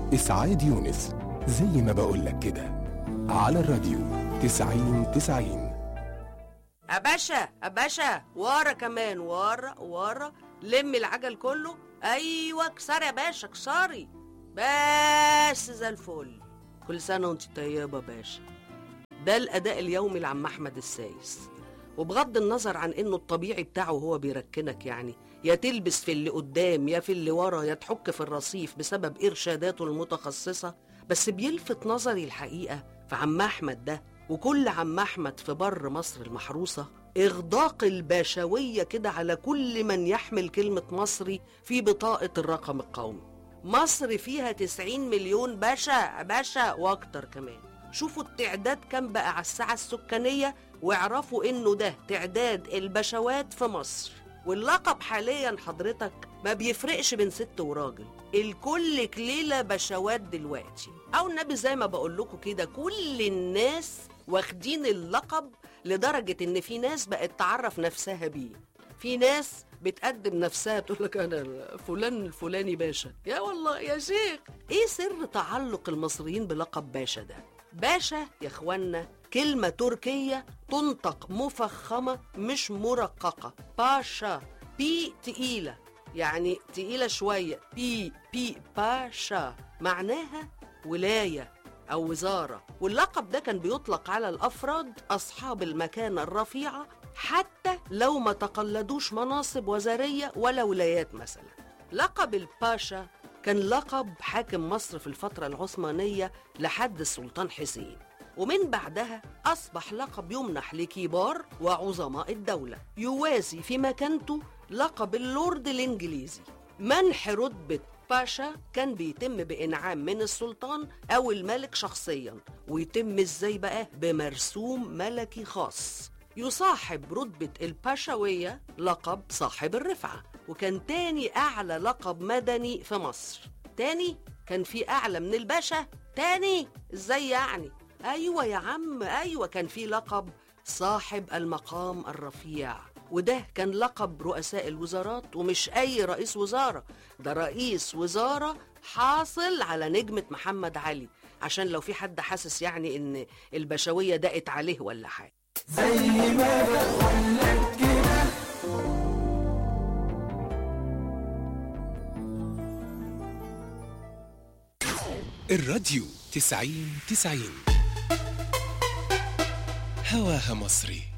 إسعاد يونس زي ما بقولك كده على الراديو تسعين تسعين أباشا أباشا ورا كمان ورا ورا لم العجل كله أيوة كسري يا باشا كسري بس زي الفل كل سنة وانت طيبة باشا ده الأداء اليومي لعم أحمد السايس وبغض النظر عن إنه الطبيعي بتاعه هو بيركنك يعني يا تلبس في اللي قدام يا في اللي ورا يا تحك في الرصيف بسبب إرشاداته المتخصصة بس بيلفت نظري الحقيقة في عم أحمد ده وكل عم أحمد في بر مصر المحروسة إغداق الباشوية كده على كل من يحمل كلمة مصري في بطاقة الرقم القومي مصر فيها 90 مليون باشا باشا واكتر كمان شوفوا التعداد كام بقى على الساعة السكانية واعرفوا انه ده تعداد البشوات في مصر واللقب حاليا حضرتك ما بيفرقش بين ست وراجل الكل كليلة بشوات دلوقتي او النبي زي ما بقول لكم كده كل الناس واخدين اللقب لدرجة ان في ناس بقت تعرف نفسها بيه في ناس بتقدم نفسها تقول لك انا فلان الفلاني باشا يا والله يا شيخ ايه سر تعلق المصريين بلقب باشا ده باشا يا اخوانا كلمة تركية تنطق مفخمة مش مرققة باشا بي تقيلة يعني تقيلة شوية بي بي باشا معناها ولاية أو وزارة واللقب ده كان بيطلق على الأفراد أصحاب المكانة الرفيعة حتى لو ما تقلدوش مناصب وزارية ولا ولايات مثلا لقب الباشا كان لقب حاكم مصر في الفترة العثمانية لحد السلطان حسين ومن بعدها أصبح لقب يمنح لكبار وعظماء الدولة يوازي في مكانته لقب اللورد الإنجليزي منح رتبة باشا كان بيتم بإنعام من السلطان أو الملك شخصيا ويتم إزاي بقى بمرسوم ملكي خاص يصاحب رتبة الباشوية لقب صاحب الرفعة وكان تاني أعلى لقب مدني في مصر تاني كان في أعلى من الباشا تاني إزاي يعني أيوة يا عم أيوة كان في لقب صاحب المقام الرفيع وده كان لقب رؤساء الوزارات ومش أي رئيس وزارة ده رئيس وزارة حاصل على نجمة محمد علي عشان لو في حد حاسس يعني إن البشوية دقت عليه ولا حاجة الراديو تسعين تسعين هواها مصري